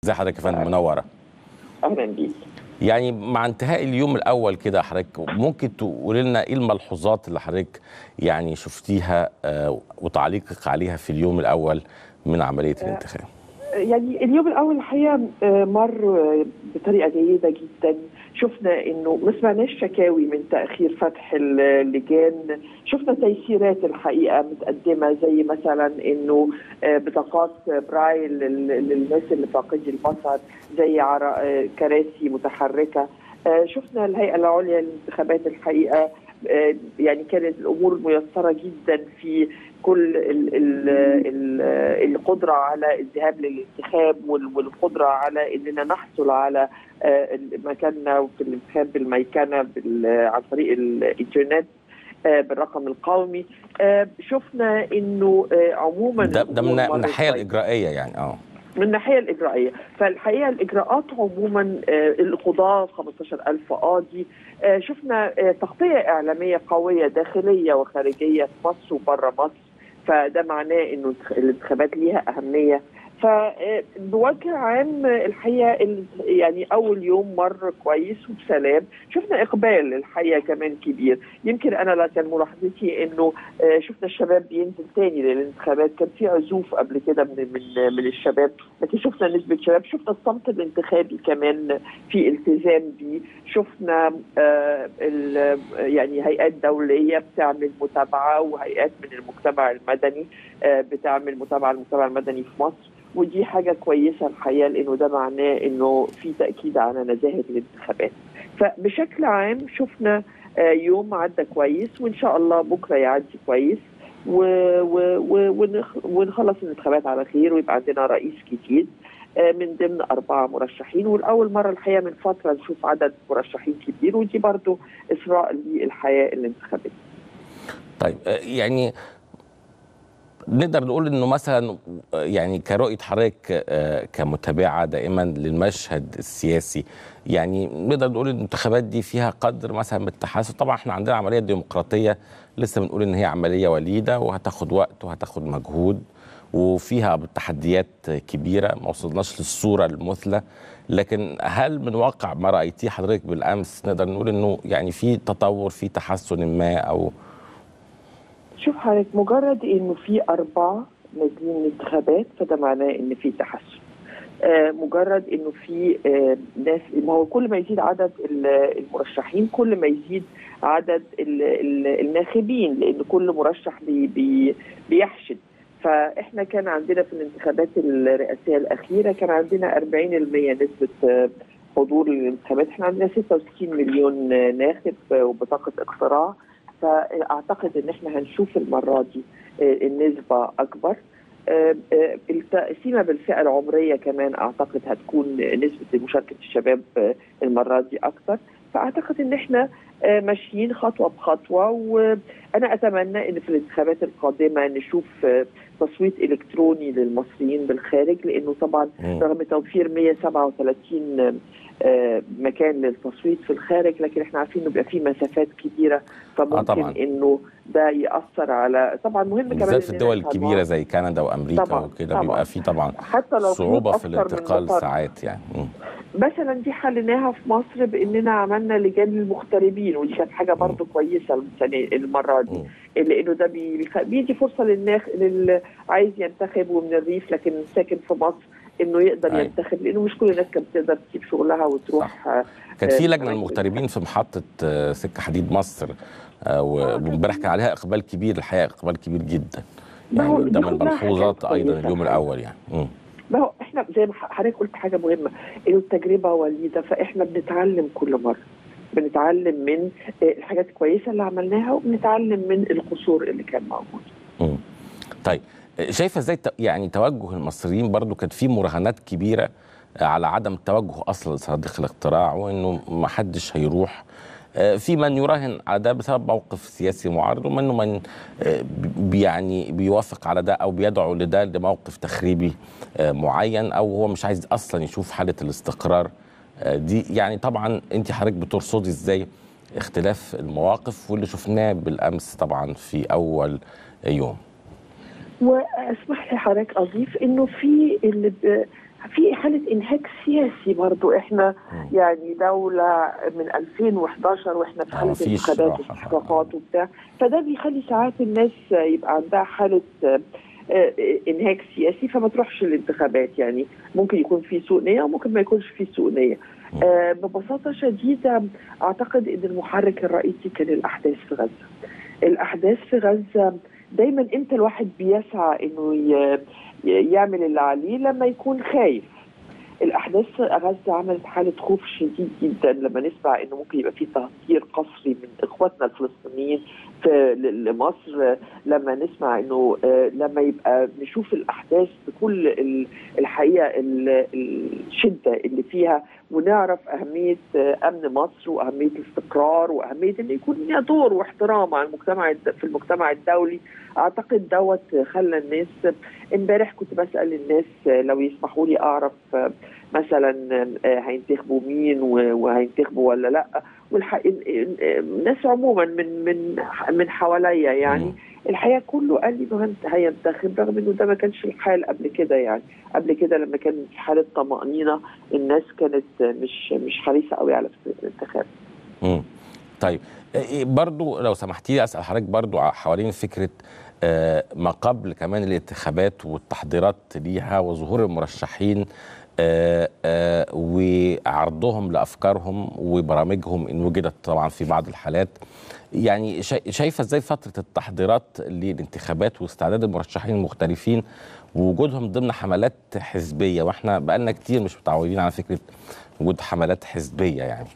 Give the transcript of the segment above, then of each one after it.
ازي حضرتك يا فندم منوره اهلا بيك يعني مع انتهاء اليوم الاول كده حضرتك ممكن تقول لنا ايه الملحوظات اللي حضرتك يعني شفتيها آه، وتعليقك عليها في اليوم الاول من عمليه الانتخاب يعني اليوم الاول الحقيقه آه، مر آه، بطريقه جيده جدا شفنا انه ما سمعناش شكاوي من تاخير فتح اللجان شفنا تيسيرات الحقيقه متقدمه زي مثلا انه آه، بطاقات برايل لل- للناس اللي فاقدي البصر زي عر- آه، كراسي متحركه آه، شفنا الهيئه العليا للانتخابات الحقيقه آه، يعني كانت الامور ميسره جدا في كل ال ال ال القدره على الذهاب للانتخاب وال- والقدره على اننا نحصل على آه، مكاننا في الانتخاب بالميكنه بال- عن طريق الانترنت آه، بالرقم القومي آه، شفنا انه آه، عموما ده ده من الأمور من مرت الناحيه كويس. الاجرائيه يعني اه من الناحيه الاجرائيه فالحقيقه الاجراءات عموما آه، القضاه 15000 قاضي آه، شفنا آه، تغطيه اعلاميه قويه داخليه وخارجيه في مصر وبره مصر فده معناه انه الانتخابات ليها اهميه فبوجه عام الحقيقه ال- يعني اول يوم مر كويس وبسلام شفنا اقبال الحقيقه كمان كبير يمكن انا لا كان ملاحظتي انه آه، شفنا الشباب بينزل تاني للانتخابات كان في عزوف قبل كده من من من الشباب لكن شفنا نسبه شباب شفنا الصمت الانتخابي كمان في التزام بيه شفنا آه ال- يعني هيئات دوليه بتعمل متابعه وهيئات من المجتمع المدني آه بتعمل متابعه المجتمع المدني في مصر ودي حاجه كويسه الحقيقه لانه ده معناه انه في تاكيد على نزاهه الانتخابات فبشكل عام شفنا آه، يوم عدى كويس وان شاء الله بكره يعدي كويس و و و ونخ- ونخلص الانتخابات على خير ويبقى عندنا رئيس جديد آه، من ضمن أربعة مرشحين والأول مرة الحقيقة من فترة نشوف عدد مرشحين كبير ودي برضو إسراء للحياة الانتخابية طيب آه، يعني نقدر نقول انه مثلا آه، يعني كرؤيه حضرتك آه، كمتابعه دائما للمشهد السياسي يعني نقدر نقول ان الانتخابات دي فيها قدر مثلا من التحسن طبعا احنا عندنا عمليه ديمقراطيه لسه بنقول ان هي عمليه وليده وهتاخد وقت وهتاخد مجهود وفيها تحديات كبيره ما وصلناش للصوره المثلى لكن هل من واقع ما رايتيه حضرتك بالامس نقدر نقول انه يعني في تطور في تحسن ما او شوف حضرتك مجرد إنه في أربعة نازلين الانتخابات فده معناه إن في تحسن آه، مجرد انه في آه، ناس ما هو كل ما يزيد عدد ال- المرشحين كل ما يزيد عدد ال- ال- الناخبين لان كل مرشح بي بي بيحشد فاحنا كان عندنا في الانتخابات الرئاسيه الاخيره كان عندنا 40% نسبه آه، حضور للانتخابات احنا عندنا 66 مليون آه، ناخب آه، وبطاقه اقتراع فاعتقد ان احنا هنشوف المره دي آه، النسبه اكبر آه، آه، التقسيمه بالفئه العمريه كمان اعتقد هتكون نسبه مشاركه الشباب آه، المره دي اكثر فاعتقد ان احنا آه، ماشيين خطوه بخطوه وانا اتمنى ان في الانتخابات القادمه نشوف آه، تصويت الكتروني للمصريين بالخارج لانه طبعا مم. رغم توفير 137 آه، مكان للتصويت في الخارج لكن احنا عارفين انه بيبقى في مسافات كبيره فممكن طبعاً. انه ده ياثر على طبعا مهم كمان بالذات في إننا الدول نفهم الكبيره زي كندا وامريكا طبعاً، وكده طبعاً. بيبقى في طبعا حتى لو صعوبه في أكتر من الانتقال مطار. ساعات يعني مم. مثلا دي حليناها في مصر باننا عملنا لجان للمغتربين ودي كانت حاجه برضو كويسه السنه المره دي مم. لانه ده بي- بيخ- بيدي فرصه للناخ للي عايز ينتخب ومن الريف لكن ساكن في مصر انه يقدر أيوة. ينتخب لانه مش كل الناس كانت تقدر تسيب شغلها وتروح آه، كانت في آه، لجنه المغتربين في محطه آه، سكه حديد مصر آه، وامبارح كان عليها اقبال كبير الحقيقه اقبال كبير جدا ما هو يعني ده دي من كلها ملحوظات حاجات ايضا كويسة اليوم الحقيقة. الاول يعني مم. ما هو احنا زي ما حضرتك قلت حاجه مهمه انه التجربه وليده فاحنا بنتعلم كل مره بنتعلم من آه، الحاجات الكويسه اللي عملناها وبنتعلم من القصور اللي كان موجود مم. طيب شايفه ازاي ت- يعني توجه المصريين برضو كانت في مراهنات كبيره على عدم التوجه اصلا لصناديق الاقتراع وانه ما حدش هيروح آه، في من يراهن على ده بسبب موقف سياسي معارض ومنه من آه، بي- يعني بيوافق على ده او بيدعو لده لموقف تخريبي آه، معين او هو مش عايز اصلا يشوف حاله الاستقرار آه، دي يعني طبعا انت حضرتك بترصدي ازاي اختلاف المواقف واللي شفناه بالامس طبعا في اول يوم واسمح لي حضرتك اضيف انه في اللي ب... في حاله انهاك سياسي برضو احنا مم. يعني دوله من 2011 واحنا في آه، حاله مفيش انتخابات راحة. واستحقاقات وبتاع فده بيخلي ساعات الناس يبقى عندها حاله آه، آه، انهاك سياسي فما تروحش الانتخابات يعني ممكن يكون في سوء نيه وممكن ما يكونش في سوء نيه مم. آه، ببساطه شديده اعتقد ان المحرك الرئيسي كان الاحداث في غزه الاحداث في غزه دايما امتى الواحد بيسعى انه ي- ي- يعمل اللي عليه لما يكون خايف الاحداث في غزه عملت حاله خوف شديد جدا لما نسمع انه ممكن يبقى في تهجير قسري من اخواتنا الفلسطينيين في ل- لمصر لما نسمع انه آه، لما يبقى نشوف الاحداث بكل ال- الحقيقه ال- الشده اللي فيها ونعرف اهميه آه، امن مصر واهميه الاستقرار واهميه ان يكون ليها دور واحترام على المجتمع الد- في المجتمع الدولي اعتقد دوت خلى الناس امبارح كنت بسال الناس آه، لو يسمحوا لي اعرف آه، مثلا آه، هينتخبوا مين و- وهينتخبوا ولا لا والحقيقه الناس عموما من من من حواليا يعني مم. الحقيقه كله قال لي انه هنت- هينتخب رغم انه ده ما كانش الحال قبل كده يعني قبل كده لما كان في حاله طمانينه الناس كانت مش مش حريصه قوي على فكره الانتخاب مم. طيب إيه برضو لو سمحتي لي اسال حضرتك برضو ع- حوالين فكره آه، ما قبل كمان الانتخابات والتحضيرات ليها وظهور المرشحين آه، آه، وعرضهم لافكارهم وبرامجهم ان وجدت طبعا في بعض الحالات يعني شا- شايفه ازاي فتره التحضيرات للانتخابات واستعداد المرشحين المختلفين ووجودهم ضمن حملات حزبيه واحنا بقالنا كتير مش متعودين على فكره وجود حملات حزبيه يعني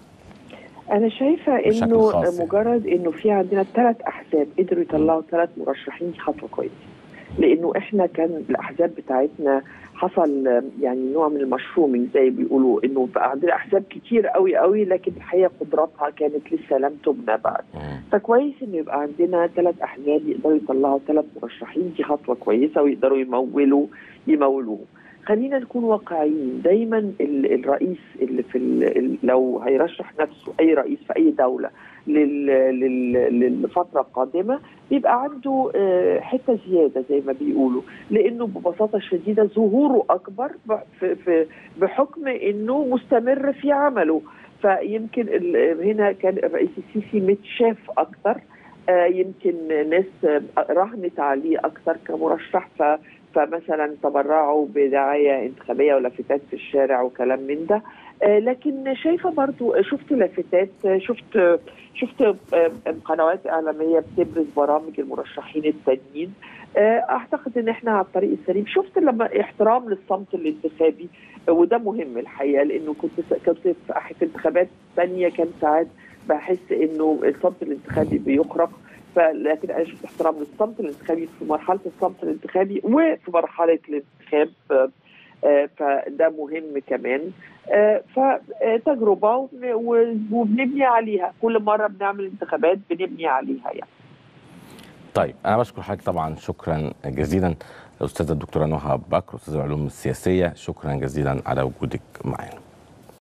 انا شايفه بشكل انه خاص يعني. مجرد انه في عندنا ثلاث احزاب قدروا يطلعوا ثلاث مرشحين دي خطوه كويسه لانه احنا كان الاحزاب بتاعتنا حصل يعني نوع من المشرومينج زي ما بيقولوا انه بقى عندنا احزاب كتير قوي قوي لكن الحقيقه قدراتها كانت لسه لم تبنى بعد مم. فكويس انه يبقى عندنا ثلاث احزاب يقدروا يطلعوا ثلاث مرشحين دي خطوه كويسه ويقدروا يمولوا يمولوهم خلينا نكون واقعيين دايما ال- الرئيس اللي في ال- ال- لو هيرشح نفسه اي رئيس في اي دوله لل- لل- للفتره القادمه بيبقى عنده آه، حته زياده زي ما بيقولوا لانه ببساطه شديده ظهوره اكبر ب- في- في- بحكم انه مستمر في عمله فيمكن ال- هنا كان الرئيس السيسي متشاف اكتر آه، يمكن ناس آه، رهنت عليه اكتر كمرشح ف فمثلا تبرعوا بدعايه انتخابيه ولافتات في الشارع وكلام من ده آه، لكن شايفه برضو شفت لافتات آه، شفت آه، شفت آه، قنوات اعلاميه بتبرز برامج المرشحين التانيين آه، اعتقد ان احنا على الطريق السليم شفت لما احترام للصمت الانتخابي آه، وده مهم الحقيقه لانه كنت كنت في في انتخابات ثانيه كان ساعات بحس انه الصمت الانتخابي بيخرق فلكن انا شفت احترام للصمت الانتخابي في مرحله الصمت الانتخابي وفي مرحله الانتخاب آه، آه، فده مهم كمان آه، فتجربه وبن- وبنبني عليها كل مره بنعمل انتخابات بنبني عليها يعني طيب انا بشكر حضرتك طبعا شكرا جزيلا الاستاذه الدكتوره نهى بكر استاذ العلوم السياسيه شكرا جزيلا على وجودك معنا